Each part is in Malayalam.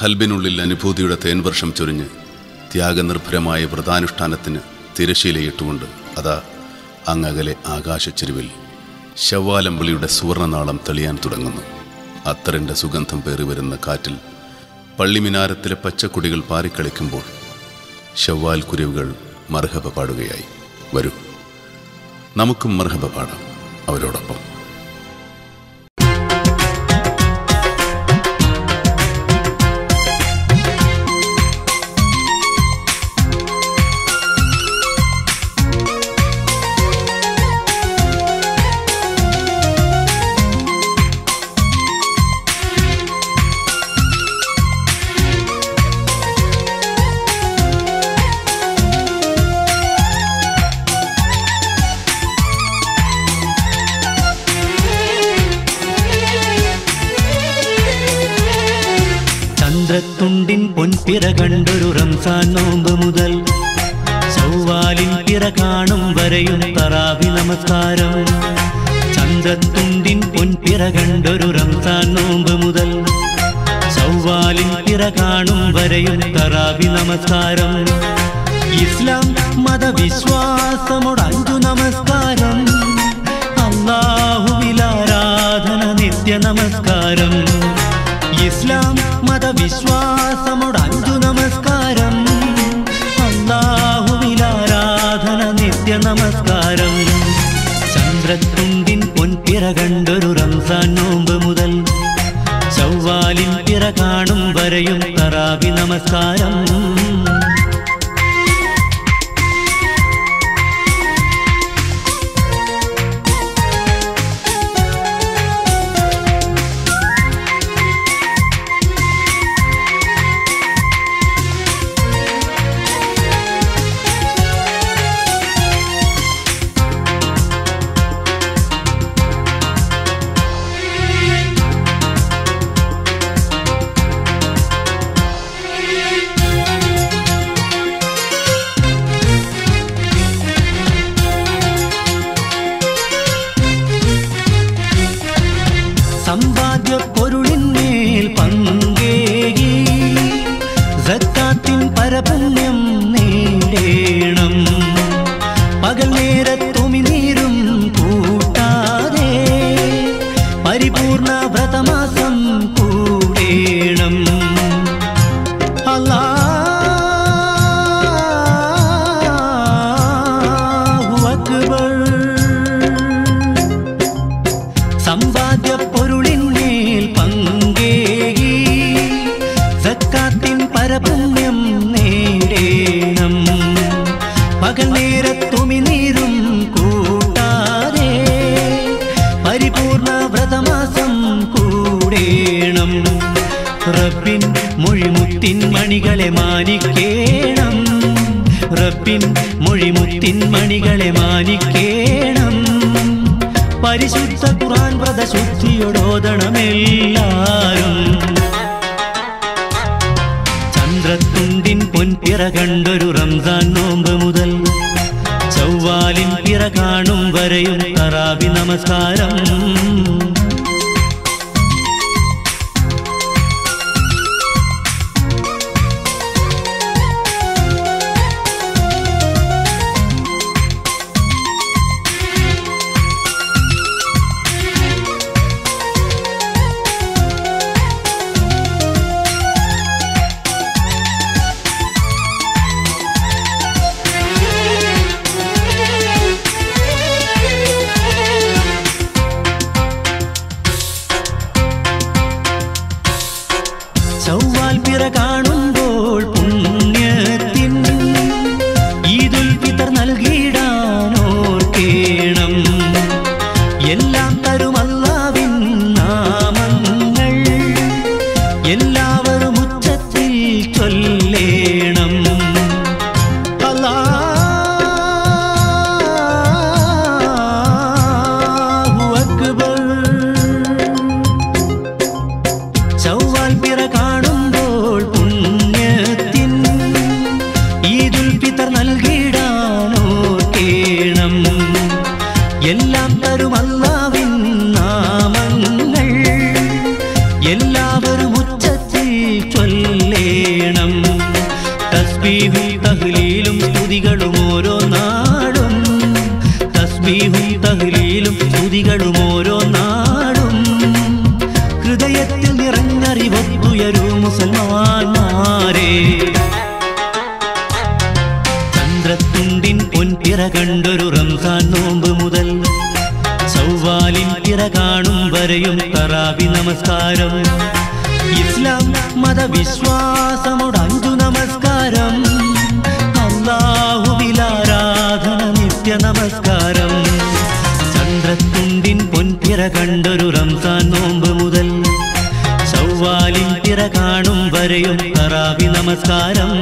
ഖൽബിനുള്ളിൽ അനുഭൂതിയുടെ തേൻവർഷം ചൊരിഞ്ഞ് ത്യാഗനിർഭരമായ വ്രതാനുഷ്ഠാനത്തിന് തിരശീലയിട്ടുകൊണ്ട് അതാ അങ്ങകലെ ആകാശച്ചെരുവിൽ ശവ്വാലമ്പിളിയുടെ സുവർണനാളം തെളിയാൻ തുടങ്ങുന്നു അത്തറിൻ്റെ സുഗന്ധം പേറി വരുന്ന കാറ്റിൽ പള്ളിമിനാരത്തിലെ പച്ചക്കുടികൾ പാറിക്കളിക്കുമ്പോൾ ശവ്വാൽ കുരുവുകൾ മർഹബ പാടുകയായി വരൂ നമുക്കും മർഹബ പാടാം അവരോടൊപ്പം ചന്ദ്രത്തുണ്ടിൻ പൊൻപിറ കണ്ടൊരു റംസാൻ നോമ്പ് മുതൽ ചൊവ്വാലിൻ പിറ കാണും വരെയും തറാവി നമസ്കാരം ചന്ദ്രത്തുണ്ടിൻ പൊൻപിറ കണ്ടൊരു റംസാൻ നോമ്പ് മുതൽ ചൊവ്വാലിൻ പിറ കാണും വരെയും തറാവി നമസ്കാരം ഇസ്ലാം മതവിശ്വാസമോട് അഞ്ചു നമസ്കാരം അള്ളാഹുവിലാരാധന നിത്യ നമസ്കാരം ഇസ്ലാം മതവിശ്വാസമോട് അഞ്ചു നമസ്കാരം അള്ളാഹുവിലാരാധന നിത്യ നമസ്കാരം ചന്ദ്രത്തുണ്ടിൻ പൊൻപിറ കണ്ടൊരു റംസാൻ നോമ്പ് മുതൽ ചൊവ്വാലിൻ പിറ കാണും വരെയും തറാവി നമസ്കാരം സമ്പാദ്യ പൊരുളിന്മേൽ പങ്കേകി സക്കാത്തിൻ പരപുണ്യം നേടേണം പകൽ നേരത്തുമിനീരും കൂട്ടാതെ പരിപൂർണ വ്രതമാസം കൂടേണം അല്ലാഹു അക്ബർ സമ്പാദ്യ പൊരുളിന്മേൽ പങ്കേകി സക്കാത്തിൻ പരപുണ്യം നേടേണം പകൽ നേരത്തുമിനീരും കൂട്ടാതെ പരിപൂർണ വ്രതമാസം കൂടേണം റബ്ബിൻ മൊഴിമുത്തിൻ മണികളെ മാനിക്കേണം റബ്ബിൻ മൊഴിമുത്തിൻ മണികളെ മാനിക്കേണം പരിശുദ്ധ ഖുർആൻ വ്രതശുദ്ധിയോടോദണമെല്ലാരും ചന്ദ്രത്തുണ്ടിൻ പൊൻപിറ കണ്ടൊരു റംസാൻ നോമ്പ് മുതൽ ചൊവ്വാലിൻ പിറ കാണും വരെയും തറാവി നമസ്കാരം ചൊവ്വാൽ പിറ കാണുമ്പോൾ പുണ്യത്തിൻ ഈദുൽ ഫിത്തർ നൽകിയിടാനോർക്കേണം എല്ലാം തരുമല്ലാവിൻ നാമങ്ങൾ എല്ലാവരും ഉച്ചത്തിൽ ചൊല്ലേണം അല്ലാഹു അക്ബർ ചൊവ്വാൽ പിറ കാണുമ്പോൾ പുണ്യത്തിൻ ഈദുൽ ഫിത്തർ നൽകിയിടാനോർക്കേണം എല്ലാം തരുമല്ലാവിൻ നാമങ്ങൾ എല്ലാവരും ഉച്ചത്തിൽ ചൊല്ല ചൊല്ലേണം തസ്ബീഹും തഹ്ലീലും സ്തുതികളും ഓരോ നാടും തസ്ബീഹും തഹ്ലീലും സ്തുതികളും ഓരോ നാടും ഹൃദയത്തിൽ നിറഞ്ഞറിവൊത്തുയരൂ മുസൽമാന്മാരെ ചന്ദ്രത്തുണ്ടിൻ പൊൻപിറ കണ്ടൊരു റംസാൻ നോമ്പ് മുതൽ ചൊവ്വാലിൻ പിറ കാണും വരെയും തറാവി നമസ്കാരം ഇസ്ലാം മതവിശ്വാസമോട് അഞ്ചു നമസ്കാരം അള്ളാഹുവിലാരാധന നിത്യ നമസ്കാരം ചന്ദ്രത്തുണ്ടിൻ പൊൻപിറ കണ്ടൊരു റംസാൻ നോമ്പ് മുതൽ ചൊവ്വാലിൻ പിറ കാണും വരെയും തറാവി നമസ്കാരം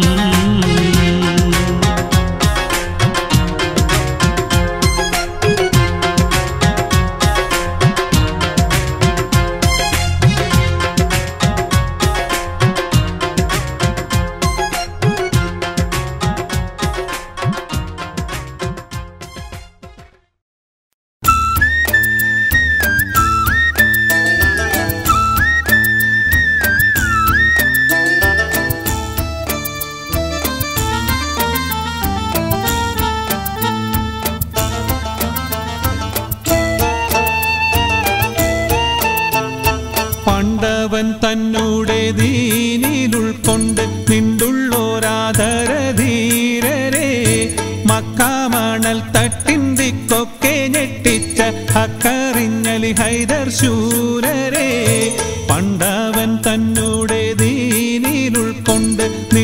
പണ്ടവൻ തന്നൂടെ ദീനിലുൾക്കൊണ്ട് നിണ്ടുള്ളോരാധരധീരരെ മക്കാമണൽ തട്ടിന്തിക്കൊക്കെ ഞെട്ടിച്ച ഹക്കറിഞ്ഞലി ഹൈദർ ശൂരരെ പണ്ടവൻ തന്നൂടെ ദീനിലുൾക്കൊണ്ട്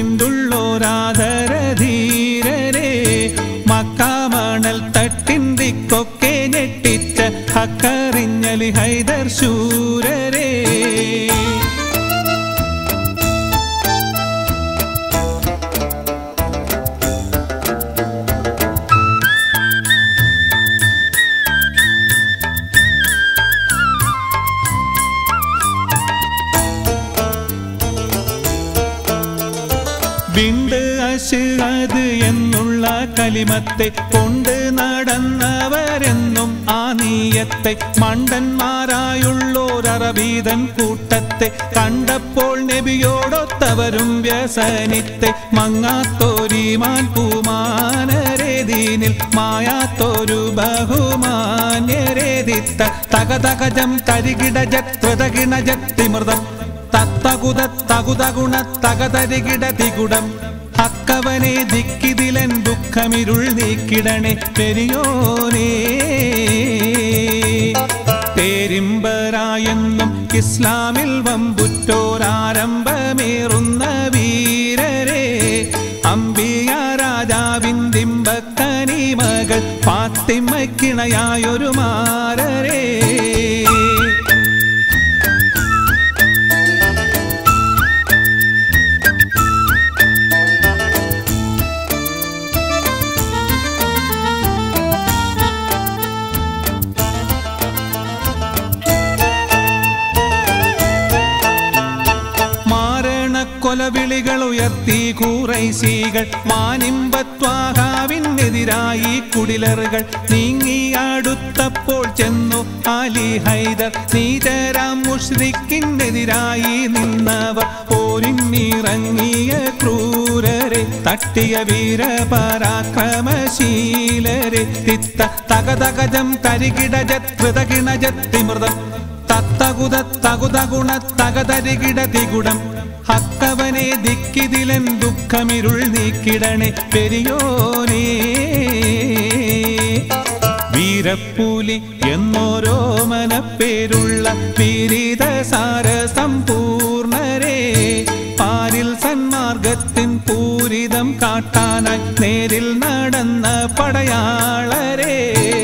നിണ്ടുള്ളോരാധരധീരരെ മക്കാമണൽ തട്ടിന്തിക്കൊക്കെ ഞെട്ടിച്ച ഹക്കറിഞ്ഞലി ഹൈദർ ശൂരരെ വിണ്ട് അശുഅത് എന്നുള്ള കലിമത്തെ കൊണ്ട് നടന്നവരെന്നും ആ നീയത്തെ മണ്ടന്മാരായുള്ളോരറബീതൻ കൂട്ടത്തെ കണ്ടപ്പോൾ നബിയോടൊത്തവരും വ്യസനിത്തെ മങ്ങാത്തോരിമാൻ പൂമാനരേദീനിൽ മായാത്തോരു ബഹുമാന്യരേദിത്ത തകതകജം തരികിടജത്രിതകിണജത്തിമൃതം തത്തകുത തകുതഗുണ തകതരികിട തികുടം അക്കവനെ ദിക്കിതിലൻ ദുഃഖമിരുൾ നീക്കിടണേ പെരിയോനേ പേരിമ്പരായെന്നും ഇസ്ലാമിൽ വമ്പുറ്റോരാരംഭമേറുന്ന വീരരെ അമ്പിയ രാജാവിന്തിമ്പക്കനി മകൾ പാത്തിമ്മക്കിണയായൊരു മാരരേ മാരണക്കൊലവിളികൾ ഉയർത്തി കൂറൈശികൾ മാനിമ്പത്വാഹാവിനെതിരായി കുടിലറുകൾ നീങ്ങി അടുത്തപ്പോൾ ചെന്നു അലി ഹൈദർ നീതരാം മുഷ്രിക്കിനെതിരായി നിന്നവർ പോരിന്നിറങ്ങിയ ക്രൂരരെ തട്ടിയ വീരപരാക്രമശീലരെ തിത്ത തകതകജം കരികിടജത്രിതകിണജത്തിമൃതം തത്തകുത തകുതഗുണ തകതരികിട തികുടം ഹക്കവനെ ദിക്കിതിലൻ ദുഃഖമിരുൾ നീക്കിടണേ പെരിയോനേ വീരപ്പൂലി എന്നോരോ മനപ്പേരുള്ള പീരിത സാര സമ്പൂർണരെ പാരിൽ സന്മാർഗത്തിൻ പൂരിതം കാട്ടാനായി നേരിൽ നടന്ന പടയാളരെ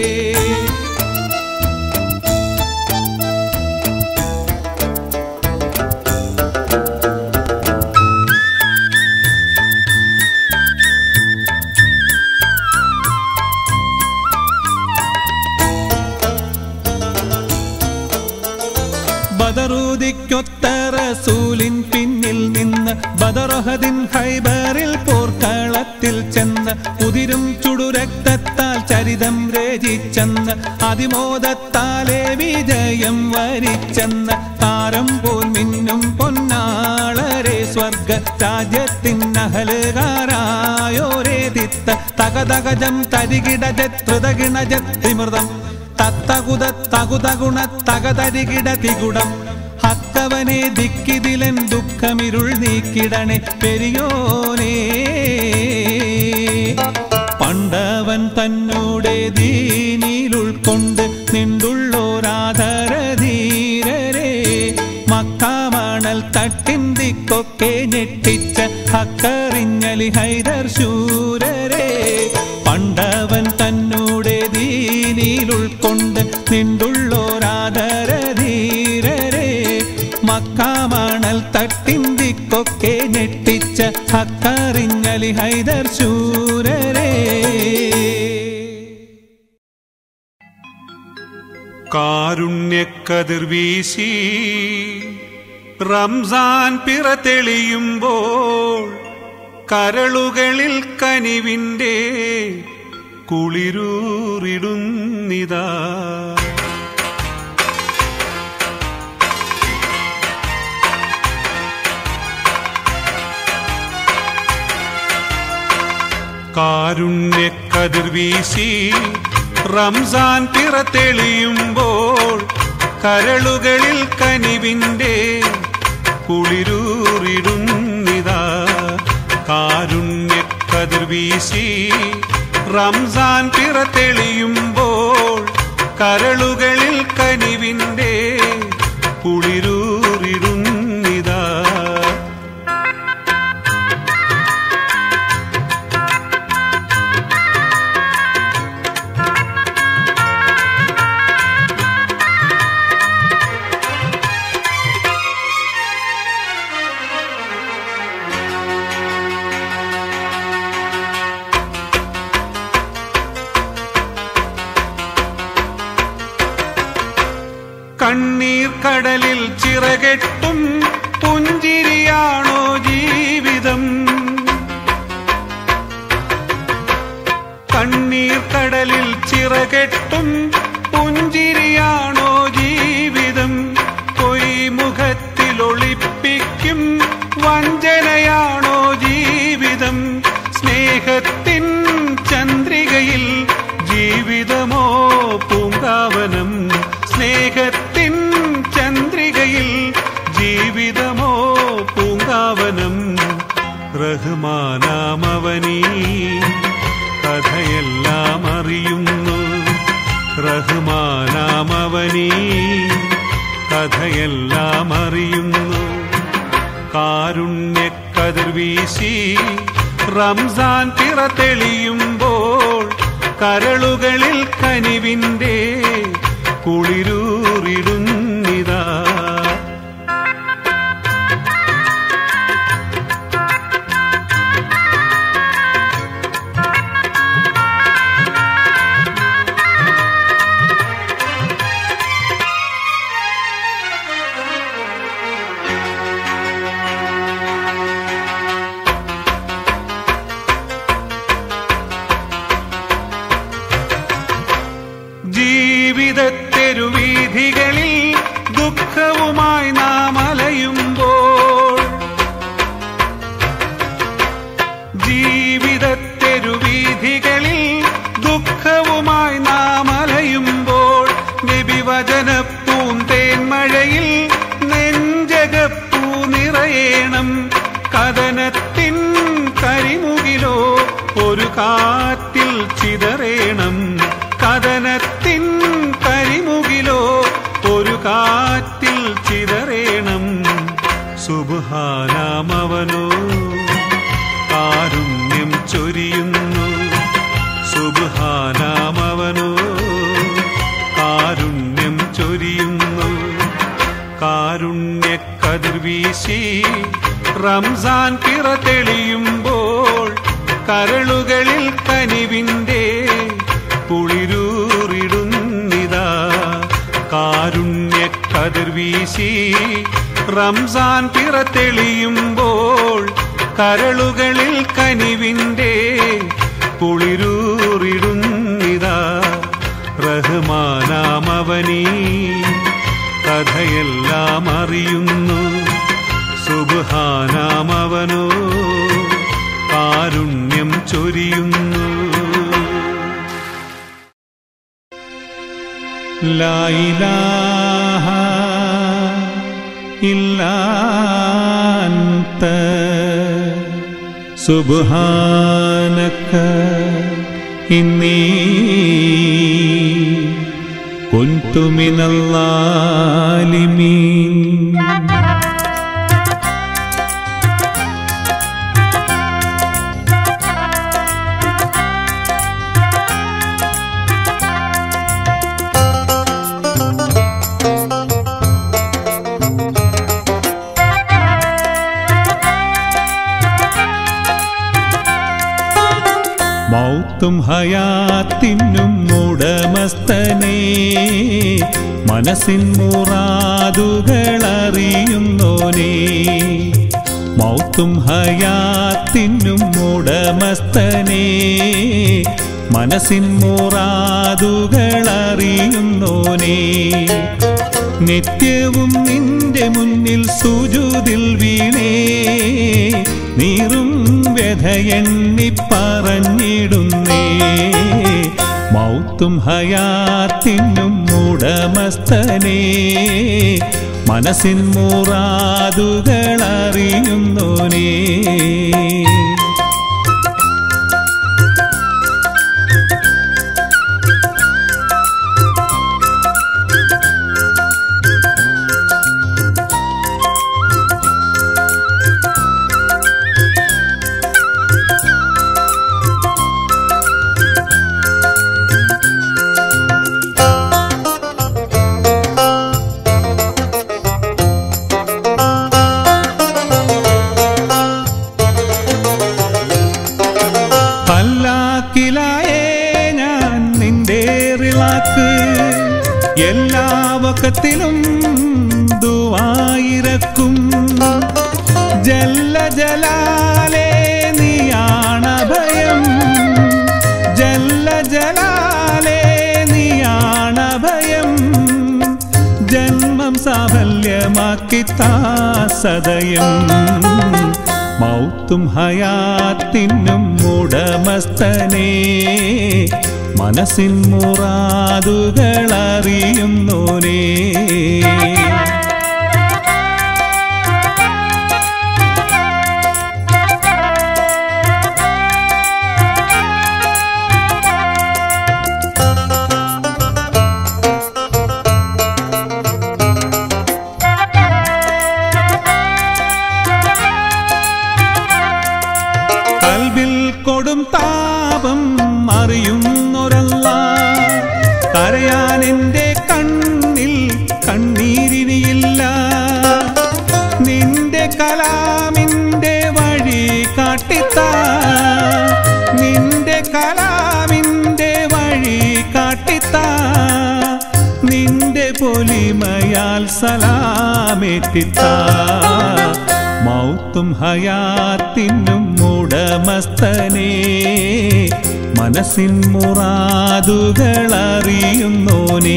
ബദറൂദിക്കൊത്ത റസൂലിൻ പിന്നിൽ നിന്ന് ബദറഹദിൻ ഹൈബറിൽ പോർക്കളത്തിൽ ചെന്ന് ഉതിരും ചുടുരക്തത്താൽ ചരിതം രചിച്ചെന്ന് അതിമോദത്താലെ വിജയം വരിച്ചെന്ന് താരം പോൽ മിന്നും പൊന്നാളരെ സ്വർഗ രാജ്യത്തിനഹലുകാരായോരേ തിത്ത തകതകജം തരികിടജത്രിതകിണജത്രിമൃതം തത്തകുത തകുതഗുണ തകതരികിട തികുടം ഹക്കവനെ ദിക്കിതിലൻ ദുഃഖമിരുൾ നീക്കിടണേ പെരിയോനേ പണ്ടവൻ തന്നോടെ ദീനിൽ ഉൾക്കൊണ്ട് നിണ്ടുള്ളോരാധരധീരരെ മക്കാമണൽ തട്ടിന്തിക്കൊക്കെ ഞെട്ടിച്ച ഹക്കറിഞ്ഞലി ഹൈദർ ശൂരരെ പണ്ടവൻ തന്നോടെ ദീനിൽ ഉൾക്കൊണ്ട് നിണ്ടുള്ളോരാധരധീരരെ മക്കാമണൽ തട്ടിന്തിക്കൊക്കെ ഞെട്ടിച്ച ഹക്കറിഞ്ഞലി ഹൈദർ ശൂരരെ കാരുണ്യക്കതിർ വീശി റംസാൻ പിറ തെളിയുമ്പോൾ കരളുകളിൽ കനിവിൻ്റെ കുളിരൂറിടുന്നിതാ കാരുണ്യക്കതിർ വീശി റംസാൻ പിറ തെളിയുമ്പോൾ കരളുകളിൽ കനിവിൻ്റെ കുളിരൂറിടുന്നിതാ കാരുണ്യക്കതിർ വീശി റംസാൻ പിറ തെളിയുമ്പോൾ കരളുകളിൽ കനിവിൻ്റെ കുളിരൂറിടുന്നിതാ കണ്ണീർ കടലിൽ ചിറകെട്ടും പുഞ്ചിരിയാണോ ജീവിതം കണ്ണീർ കടലിൽ ചിറകെട്ടും പുഞ്ചിരിയാണോ ജീവിതം പൊയ്മുഖത്തിൽ ഒളിപ്പിക്കും വഞ്ചനയാണോ ജീവിതം സ്നേഹത്തിൻ ചന്ദ്രികയിൽ ജീവിതമോ പൂങ്കാവനം സ്നേഹത്തിൻ ചന്ദ്രികയിൽ ജീവിതമോ പൂങ്കാവനം റഹ്മാനാമവനീ കഥയെല്ലാം അറിയുന്നു റഹ്മാനാമവനീ കഥയെല്ലാം അറിയുന്നു കാരുണ്യക്കതിർ വീശി റംസാൻ പിറ തെളിയുമ്പോൾ കരളുകളിൽ കനിവിൻ്റെ കുളിരൂറിടുന്നിതാ ജീവിതത്തെരുവീഥികളിൽ ദുഃഖവുമായി നാം അലയുമ്പോൾ ജീവിതത്തെരുവീഥികളിൽ ദുഃഖവുമായി നാം അലയുമ്പോൾ നബിവചനപ്പൂന്തേന്മഴയിൽ നെഞ്ചകപ്പൂ നിറയേണം കഥനത്തിൻ കരിമുകിലോ ഒരു കാറ്റിൽ ചിതറേണം കഥനത്തിൻ കരിമുകിലോ ഒരു കാറ്റിൽ ചിതറേണം സുബാനാമവനോ കാരുണ്യം ചൊരിയുന്നു സുബാനാമവനോ കാരുണ്യം ചൊരിയുന്നു കാരുണ്യക്കതിർ വീശി റംസാൻ പിറ തെളിയുമ്പോൾ കരളുകളിൽ കനിവിൻ്റെ കുളിരൂറിടുന്നിതാ കാരുണ്യക്കതിർ വീശി റംസാൻ പിറ തെളിയുമ്പോൾ കരളുകളിൽ കനിവിൻ്റെ കുളിരൂറിടുന്നിതാ റഹ്മാനാമവനീ കഥയെല്ലാം അറിയുന്നു സുബ സുബഹാനാമവനോ കാരുണ്യം ചൊരിയുന്നു لا إله إلا أنت سبحانك إني كنت من الظالمين മൗത്തും ഹയാത്തിനും ഉടമസ്ഥനെ മനസ്സിൻ മുറാതുകൾ അറിയുന്നോനെ മൗത്തും ഹയാത്തിനും ഉടമസ്ഥനെ മനസ്സിൻ മുറാതുകൾ അറിയുന്നോനെ നിത്യവും നിന്റെ മുന്നിൽ സുജുതിൽ വീണേ നീറും വ്യഥയെണ്ണി പറഞ്ഞിടുന്നേ മൗത്തും ഹയാത്തിനും ഉടമസ്ഥനെ മനസ്സിൻ മുറാതുകൾ അറിയുന്നോനേ പല്ലാക്കിലായേ ഞാൻ നിന്റെ റിളാക്ക് എല്ലാ വക്കത്തിലും ദുവായിരക്കും ജല്ല ജലാലേ നീയാണഭയം ജല്ല ജലാലേ നീയാണഭയം ജന്മം സാഫല്യമാക്കി താ സദയം മൗത്തും ഹയാത്തിനും ഉടമസ്ഥനെ മനസ്സിൻ മുറാതുകൾ അറിയുന്നോനേ കൽവിൽ കൊടും താപം അറിയുന്നൊരല്ല കരയാൻ എൻ്റെ കണ്ണിൽ കണ്ണീരിനിയില്ല നിന്റെ കലാമിൻ്റെ വഴി കാട്ടിത്താ നിന്റെ കലാമിൻ്റെ വഴി കാട്ടിത്താ നിന്റെ പൊലിമയാൽ സലാമേറ്റിത്താ മൗത്തും ഹയാത്തിനും ഉടമസ്ഥനെ മനസ്സിൻ മുറാതുകൾ അറിയുന്നോനേ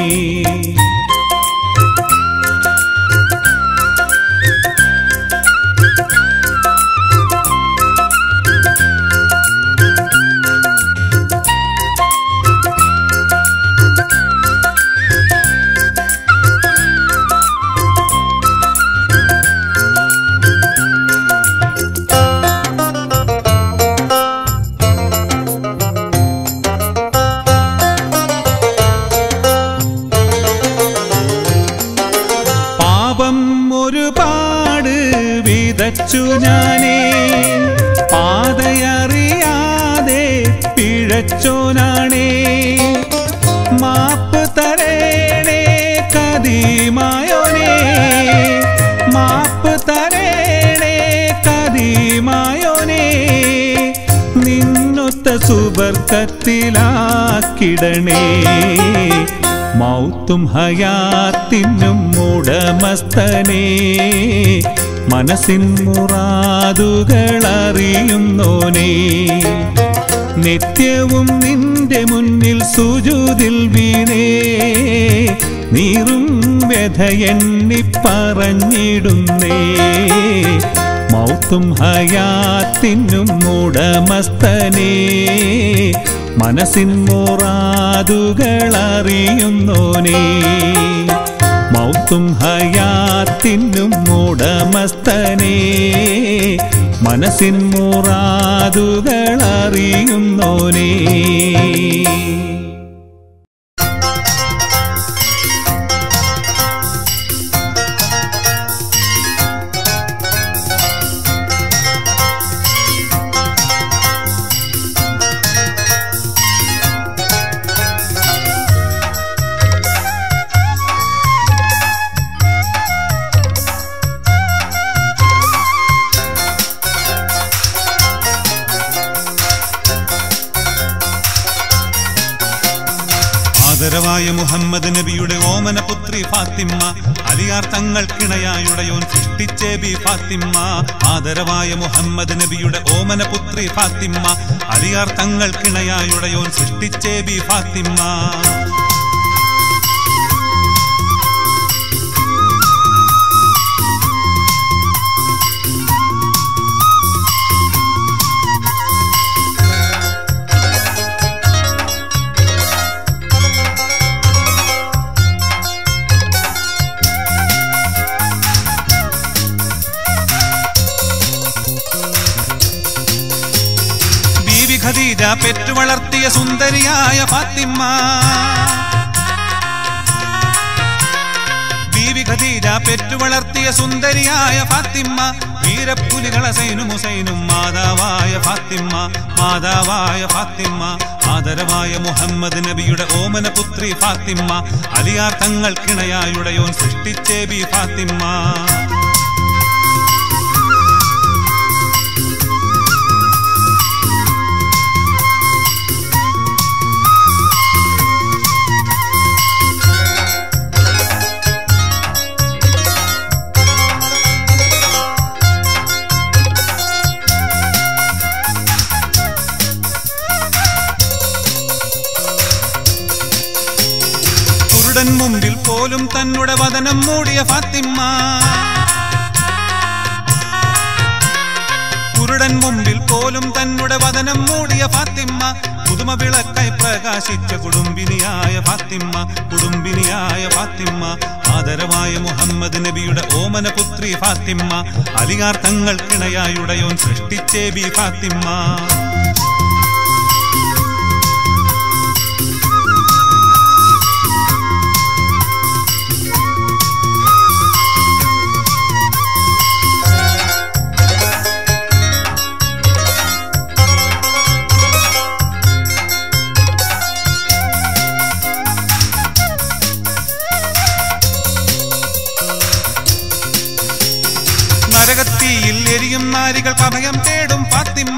പാപം ഒരുപാട് വിതച്ചു ഞാനേ പാതയറിയാതെ പിഴച്ചോനാണേ മാപ്പ് തരേണേ കതിമായോനേ മാപ്പ് തരേണേ കതിമായോനേ നിന്നൊത്ത സുബർക്കത്തിലാക്കിടണേ മൗത്തും ഹയാത്തിനും ഉടമസ്ഥനെ മനസ്സിൻ മുറാതുകൾ അറിയുന്നോനേ നിത്യവും നിന്റെ മുന്നിൽ സുജുതിൽ വീണേ നീറും വ്യഥയെണ്ണി പറഞ്ഞിടുന്നേ മൗത്തും ഹയാത്തിനും ഉടമസ്ഥനേ മനസ്സിൻ മുറാതുകൾ അറിയുന്നോനേ മൗത്തും ഹയാത്തിനും ഉടമസ്ഥനേ മനസ്സിൻ മുറാതുകൾ അറിയുന്നോനേ ആദരവായ മുഹമ്മദ് നബിയുടെ ഓമന പുത്രി ഫാത്തിമ്മ അലിയാർ തങ്ങൾക്കിണയായുടയോൻ സൃഷ്ടിച്ചേ ബി ഫാത്തിമ്മ ആദരവായ മുഹമ്മദ് നബിയുടെ ഓമന പുത്രി ഫാത്തിമ്മ അലിയാർ തങ്ങൾക്കിണയായുടയോൻ സൃഷ്ടിച്ചേ ബി ഫാത്തിമ്മ ബീവി ഖദീജ പെറ്റു വളർത്തിയ സുന്ദരിയായ ഫാത്തിമ്മ ബീവി ഖദീജ പെറ്റു വളർത്തിയ സുന്ദരിയായ ഫാത്തിമ്മ വീരപ്പുലികള സൈനും ഹുസൈനും മാതാവായ ഫാത്തിമ്മ മാതാവായ ഫാത്തിമ്മ ആദരവായ മുഹമ്മദ് നബിയുടെ ഓമന പുത്രി ഫാത്തിമ്മ അലിയാർ തങ്ങൾക്കിണയായുടയോൻ സൃഷ്ടിച്ചേ ബി ഫാത്തിമ്മ കുരുടൻ മുമ്പിൽ പോലും തന്നുടെ വതനം മൂടിയ ഫാത്തിമ്മ കുരുടൻ മുമ്പിൽ പോലും തന്നുടെ വതനം മൂടിയ ഫാത്തിമ്മ പുതുമ വിളക്കായി പ്രകാശിച്ച കുടുംബിനിയായ ഫാത്തിമ്മ കുടുംബിനിയായ ഫാത്തിമ്മ ആദരവായ മുഹമ്മദ് നബിയുടെ ഓമന പുത്രി ഫാത്തിമ്മ അലിയാർ തങ്ങൾക്കിണയായുടയോൻ സൃഷ്ടിച്ചേ ബി ഫാത്തിമ്മ നരകത്തിയിൽ എരിയും നാരികൾക്ക് അഭയം തേടും ഫാത്തിമ്മ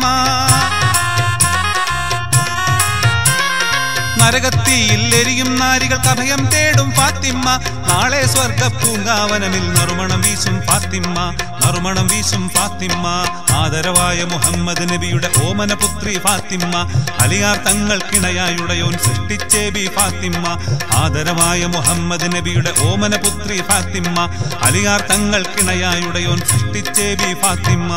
നരകത്തിയിൽ എരിയും നാരികൾക്ക് അഭയം തേടും ഫാത്തിമ്മ നാളെ സ്വർഗ പൂങ്കാവനമിൽ നറുമണം വീശും ഫാത്തിമ്മ നറുമണം വീശും ഫാത്തിമ്മ ആദരവായ മുഹമ്മദ് നബിയുടെ ഓമന പുത്രി ഫാത്തിമ്മ അലിയാർ തങ്ങൾക്കിണയായുടയോൻ സൃഷ്ടിച്ചേ ബി ഫാത്തിമ്മ ആദരവായ മുഹമ്മദ് നബിയുടെ ഓമന പുത്രി ഫാത്തിമ്മ അലിയാർ തങ്ങൾക്കിണയായുടയോൻ സൃഷ്ടിച്ചേ ബി ഫാത്തിമ്മ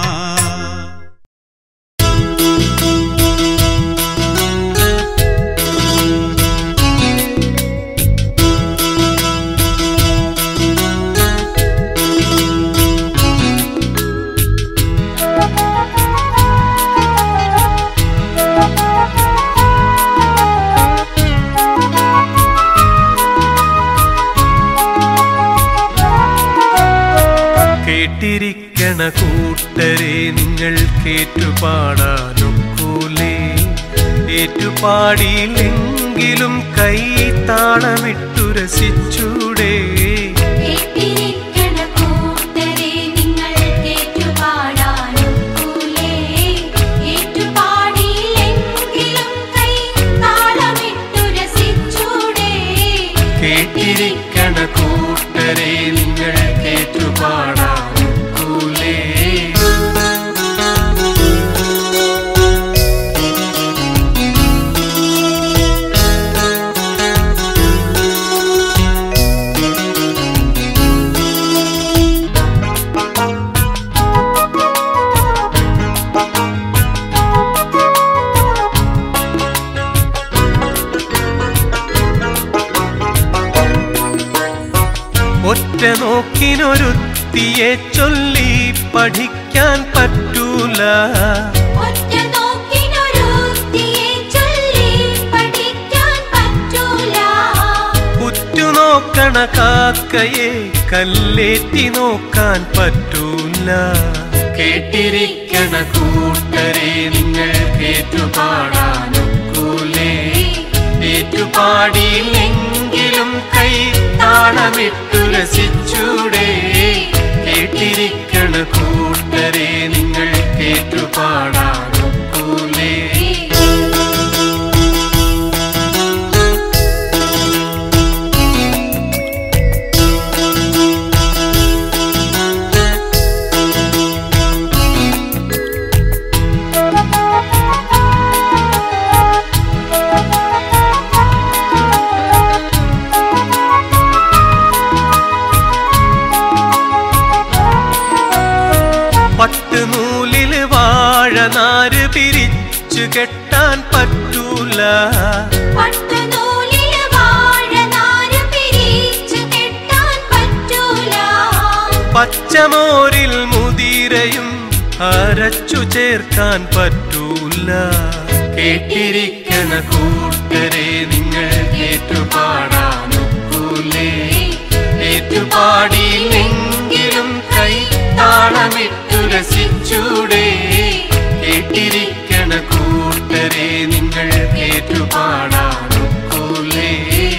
കേട്ടിരിക്കണ കൂട്ടരെ നിങ്ങൾ കേറ്റുപാടാനൊക്കൂലേ ഏറ്റുപാടിയില്ലെങ്കിലും കൈ താളമിട്ടു രസിച്ചൂടെ കേട്ടിരിക്കണ കൂട്ടരെ നിങ്ങൾ കേറ്റുപാടാനൊക്കൂലേ ഏറ്റുപാടിയില്ലെങ്കിലും കൈ താളമിട്ടു രസിച്ചൂടെ കേട്ടിരിക്കണ കൂട്ടരെ നിങ്ങൾ കേറ്റുപാടാനൊക്കൂലേ നോക്കിനൊരുത്തിയെ ചൊല്ലി പഠിക്കാൻ പറ്റൂല ഒറ്റ നോക്കിനൊരുത്തിയെ ചൊല്ലി പഠിക്കാൻ പറ്റൂല ഉറ്റുനോക്കണ കാക്കയെ കല്ലേറ്റി നോക്കാൻ പറ്റൂല കേട്ടിരിക്കണ കൂട്ടരെ നിങ്ങൾ കേറ്റുപാടാനൊക്കൂലേ ഏറ്റുപാടിയില്ലെങ്കിലും കൈ താളമിട്ടു രസിച്ചൂടെ കേട്ടിരിക്കണ കൂട്ടരെ നിങ്ങൾ കേറ്റുപാടാനൊക്കൂലേ പട്ടുനൂലില് വാഴനാര് പിരിച്ചു കെട്ടാൻ പറ്റൂല പട്ടുനൂലില് വാഴനാര് പിരിച്ചു കെട്ടാൻ പറ്റൂല പച്ചമോരിൽ മുതിരയും അരച്ചു ചേർക്കാൻ പറ്റൂല കേട്ടിരിക്കണ കൂട്ടരെ നിങ്ങൾ ഏറ്റുപാടാനൊക്കൂലേ ഏറ്റുപാടിയില്ലെങ്കിലും കൈ താളമിട്ടു രസിച്ചൂടെ കേട്ടിരിക്കണ കൂട്ടരെ നിങ്ങൾ ഏറ്റുപാടാനൊക്കൂലേ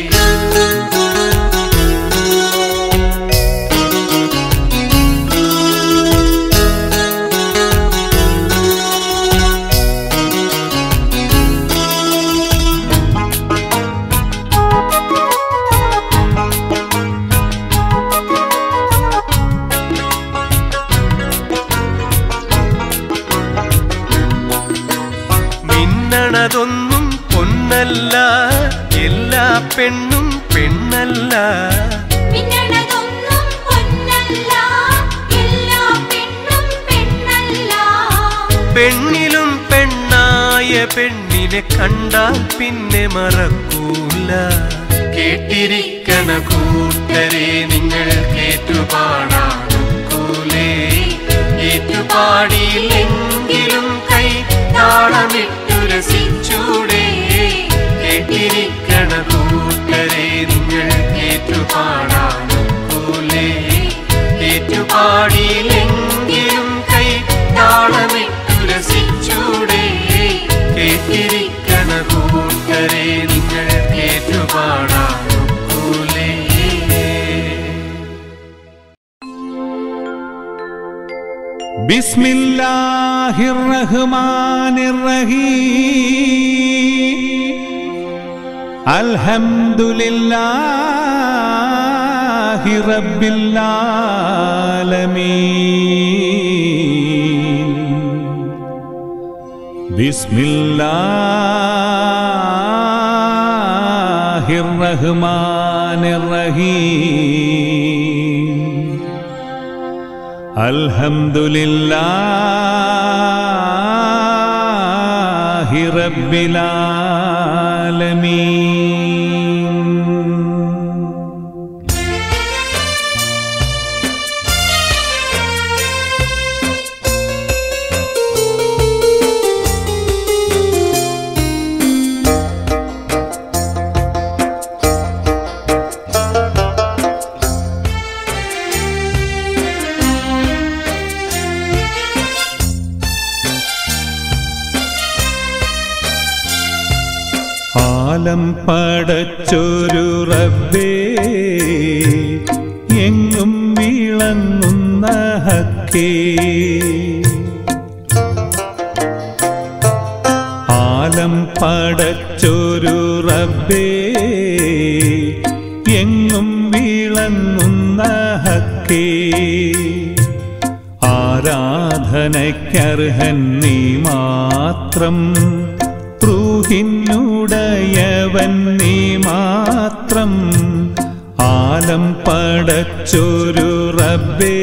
മിന്നണതൊന്നും പൊന്നല്ല എല്ലാ പെണ്ണും പെണ്ണല്ല മിന്നണതൊന്നും പൊന്നല്ല എല്ലാ പെണ്ണും പെണ്ണല്ല പെണ്ണിലും പെണ്ണായ പെണ്ണിനെ കണ്ടാൽ പിന്നെ മറക്കൂല കേട്ടിരിക്കണ കൂട്ടരെ നിങ്ങൾ കേറ്റുപാടാനൊക്കൂലേ ഏറ്റുപാടിയില്ലെങ്കിലും കൈ താളമിട്ടു രസിച്ചൂടെ കേട്ടിരിക്കണ കൂട്ടരെ നിങ്ങൾ ഏറ്റുപാടാനൊക്കൂലേ ഏറ്റുപാടിയില്ലെങ്കിലും കൈ താളമിട്ടു രസിച്ചൂടെ കേട്ടിരിക്കണ കൂട്ടരെ നിങ്ങൾ ഏറ്റുപാടാനൊക്കൂലേ ബിസ്മില്ലാഹിർ റഹ്മാനിർ റഹീം അൽഹംദുലില്ലാഹി റബ്ബിൽ ആലമീൻ ബിസ്മില്ലാഹിർ റഹ്മാനിർ റഹീം അൽഹംദുലില്ലാഹി റബ്ബിൽ ആലമീൻ ആലം പടച്ചൊരു റബ്ബേ എങ്ങും വിളങ്ങുന്ന ഹക്കേ ആലം പടച്ചൊരു റബ്ബേ എങ്ങും വിളങ്ങുന്ന ഹക്കേ ആരാധനയ്ക്കർഹൻ നീ മാത്രം റൂഹിനുടയവൻ നീ മാത്രം ആലം പടച്ചൊരു റബ്ബേ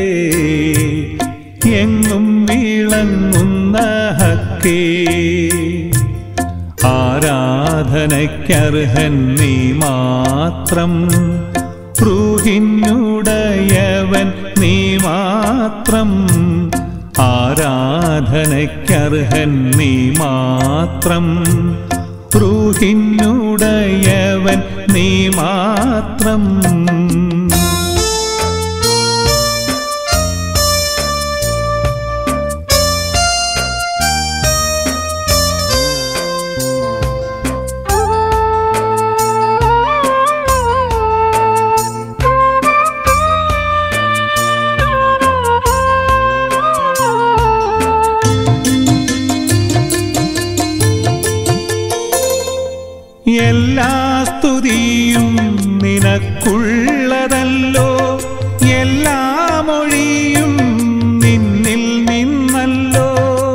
എങ്ങും വിളങ്ങുന്ന ഹക്കേ ആരാധനയ്ക്കർഹൻ നീ മാത്രം ൃഹിന്നുടയവൻ നീ മാത്രം ആരാധനയ്ക്കർഹൻ നീ മാത്രം ൃഹിന്നുടയവൻ നീ മാത്രം എല്ലാ സ്തുതിയും നിനക്കുള്ളതല്ലോ എല്ലാ മൊഴിയും നിന്നിൽ നിന്നല്ലോ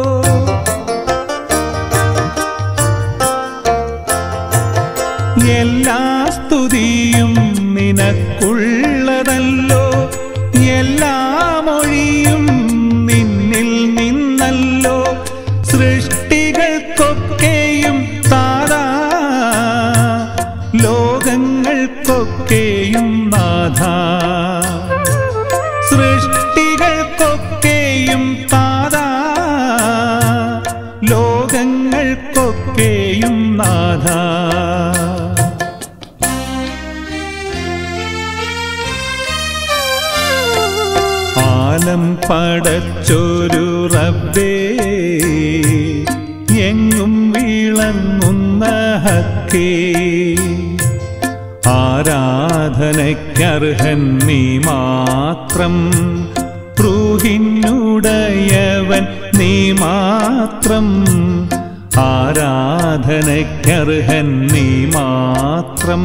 എല്ലാ സ്തുതിയും നിനക്കുള്ളതല്ലോ എല്ലാ മൊഴിയും നിന്നിൽ നിന്നല്ലോ സൃഷ്ടികൾക്കൊക്കെയും താരാ ലോകങ്ങൾക്കൊക്കെയും നാഥ സൃഷ്ടികൾക്കൊക്കെയും താരാ ലോകങ്ങൾക്കൊക്കെയും നാഥ ആലം പടച്ചൊരു റബ്ബേ എങ്ങും വീളങ്ങുന്ന ഹക്കേ ആരാധനയ്ക്കർഹൻ നീ മാത്രം ൂഹിന്നുടയവൻ നീ മാത്രം ആരാധനയ്ക്കർഹൻ നീ മാത്രം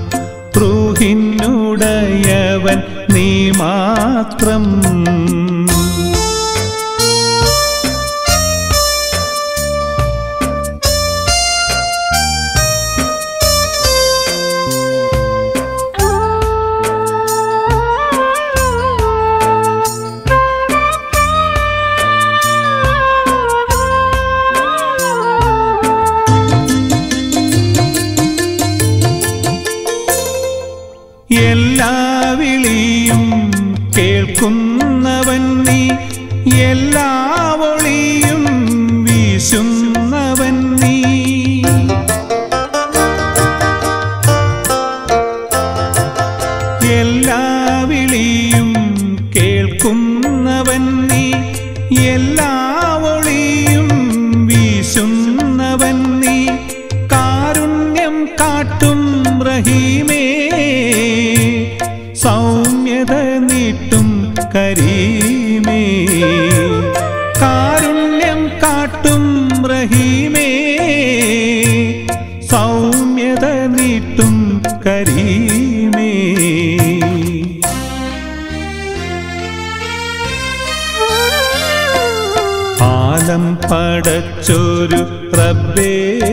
ൂഹിന്നുടയവൻ നീ മാത്രം എല്ലാ വിളിയും കേൾക്കുന്നവൻ നീ എല്ലാ ഒളിയും വീശുന്നവൻ നീ എല്ലാ വിളിയും കേൾക്കുന്നവൻ നീ എല്ലാ ഒളിയും വീശുന്നവൻ നീ കാരുണ്യം കാട്ടും റഹീമേ സൗമ്യത നീട്ടും കരീമേ കാരുണ്യം കാട്ടും റഹീമേ സൗമ്യത നീട്ടും കരീമേ ആലം പടച്ചൊരു റബ്ബേ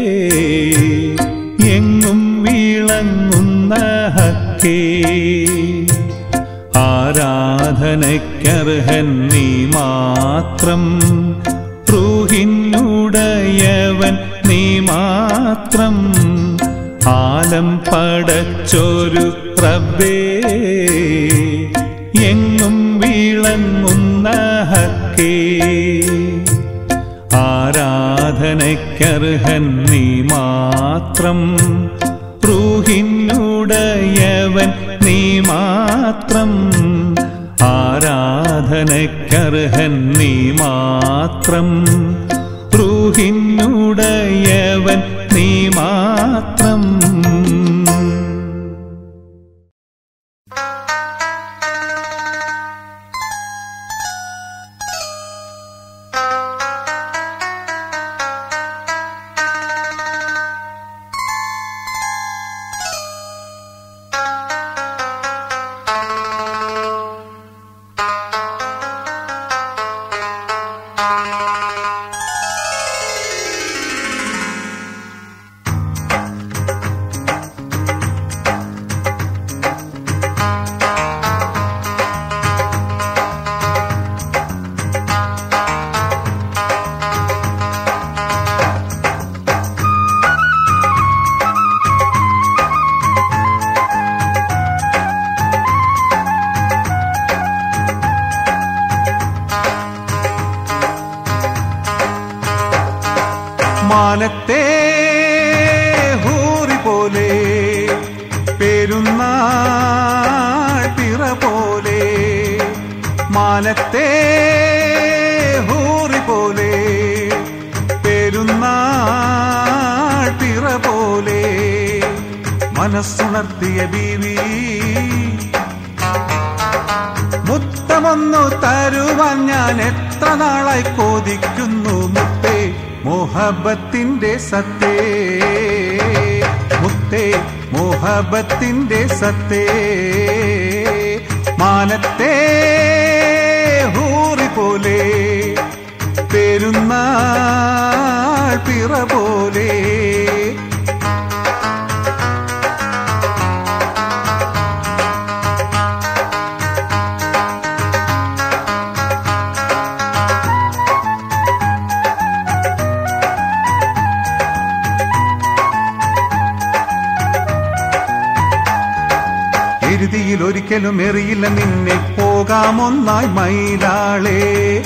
എങ്ങും വീളങ്ങുന്ന ഹക്കേ ആരാധനയ്ക്കർഹൻ നീ മാത്രം ൂഹിന്നുടയവൻ നീ മാത്രം ആലം പടച്ചൊരു റബ്ബേ എങ്ങും വീളങ്ങുന്ന ഹക്കേ ആരാധനയ്ക്കർഹൻ നീ മാത്രം ൂഹിന്നുടയവൻ നീ മാത്രം ആരാധനയ്ക്കർഹൻ നീ മാത്രം ൂഹിന്നുടയവൻ നീ മാത്രം ും മാനത്തെ ഹൂറി പോലെ പെരുന്നാൾ പിറ പോലെ മാനത്തെ ഹൂറി പോലെ പെരുന്നാൾ പിറ പോലെ മനസ്സുണർത്തിയ ബീവി മുത്തമൊന്നു തരുവാൻ ഞാൻ എത്ര നാളായി കോതിക്കുന്നു മുത്തേ മോഹബത്തിന്റെ സത്തേ മുത്തേ മോഹബത്തിന്റെ സത്തേ മാനത്തെ ഹൂറി പോലെ പെരുന്നാൾ പിറ പോലെ എരുതിയിൽ ഒരിക്കലും എറിയില്ല നിന്നെ പോകാമൊന്നായി മയിലാളേ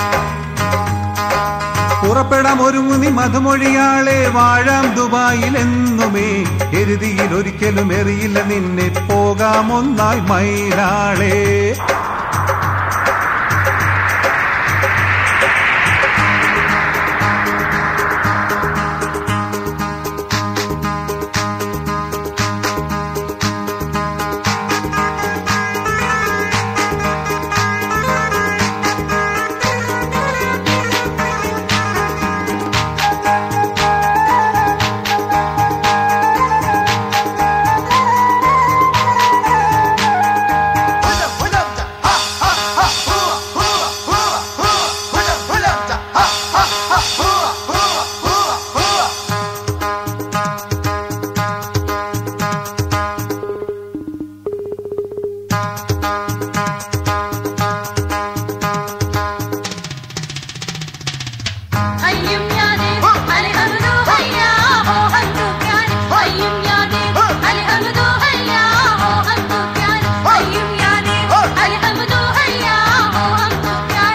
പുറപ്പെടാം ഒരുങ്ങുനി മധുമൊഴിയാളെ വാഴാം ദുബായിൽ എന്നുമേ എരുതിയിൽ ഒരിക്കലും എറിയില്ല നിന്നെ പോകാമൊന്നായി മയിലാളേ അയ്യും യാദേ അൽഹംദു ഹയ്യാ മോഹന്തു പ്യാർ അയ്യും യാദേ അൽഹംദു ഹയ്യാ മോഹന്തു പ്യാർ അയ്യും യാദേ അൽഹംദു ഹയ്യാ മോഹന്തു പ്യാർ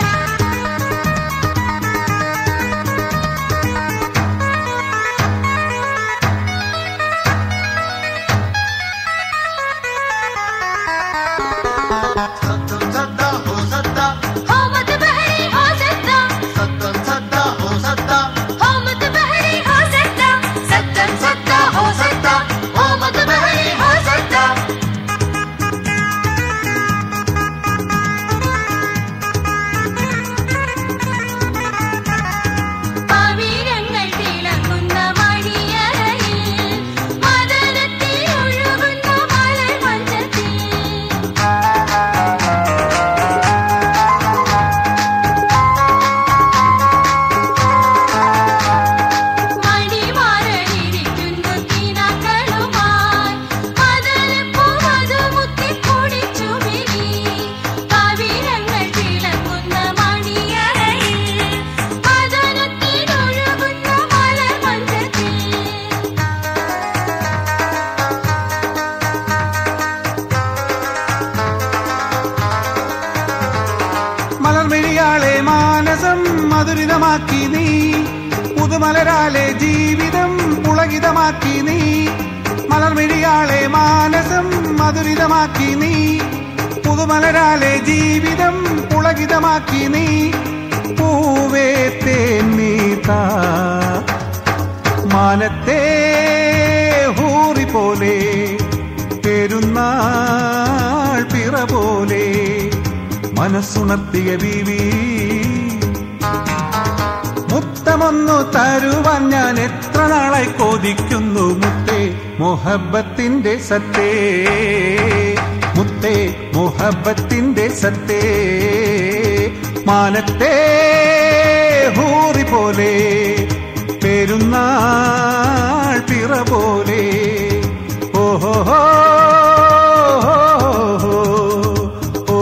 हो मत बहरी हो सकता हो मत बहरी हो सकता सत्तम सत्ता हो सकता हो मत बहरी हो सकता പവിഴങ്ങൾ തിളങ്ങുന്ന മണിയറയിൽ മദനത്തിൽ ഒഴുകുന്ന മലർ മഞ്ചത്തിൽ മണിമാരനിരിക്കുന്നു കിനാക്കളുമായി മദനപ്പൂ മധുമുത്തി കുടിച്ചു മിനി പവിഴങ്ങൾ തിളങ്ങുന്ന മണിയറയിൽ മദനത്തിൽ ഒഴുകുന്ന മലർ മഞ്ചത്തിൽ മലർമിഴിയാളെ മാനസം മധുരിതമാക്കി നീ പുതുമലരാലെ ജീവിതം പുളകിതമാക്കി നീ മലർമിഴിയാളെ മാനസം മധുരിതമാക്കി നീ പുതുമലരാലെ ജീവിതം പുളകിതമാക്കി നീ പൂവേ തേന്നീതാ മാനത്തെ ഹൂറി പോലെ പെരുന്നാൾ പിറ പോലെ മനസ്സുണർത്തിയ ബീവി മുത്തമൊന്നു തരുവാൻ ഞാൻ എത്ര നാളായി കോതിക്കുന്നു മുത്തേ മൊഹബത്തിന്റെ സത്തേ മുത്തേ മൊഹബത്തിന്റെ സത്തേ മാനത്തെ ഹൂറി പോലെ പെരുന്നാൾ പിറ പോലെ ഓഹോ ഹോ ഓ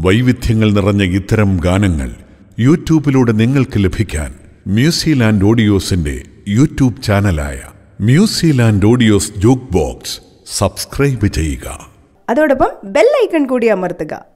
വൈവിധ്യങ്ങൾ നിറഞ്ഞ ഇത്തരം ഗാനങ്ങൾ യൂട്യൂബിലൂടെ നിങ്ങൾക്ക് ലഭിക്കാൻ മ്യൂസിലാൻഡ് ഓഡിയോസിന്റെ യൂട്യൂബ് ചാനലായ Musiland audios jukebox subscribe ചെയ്യുക അതോടൊപ്പം ബെൽ ഐക്കൺ കൂടി അമർത്തുക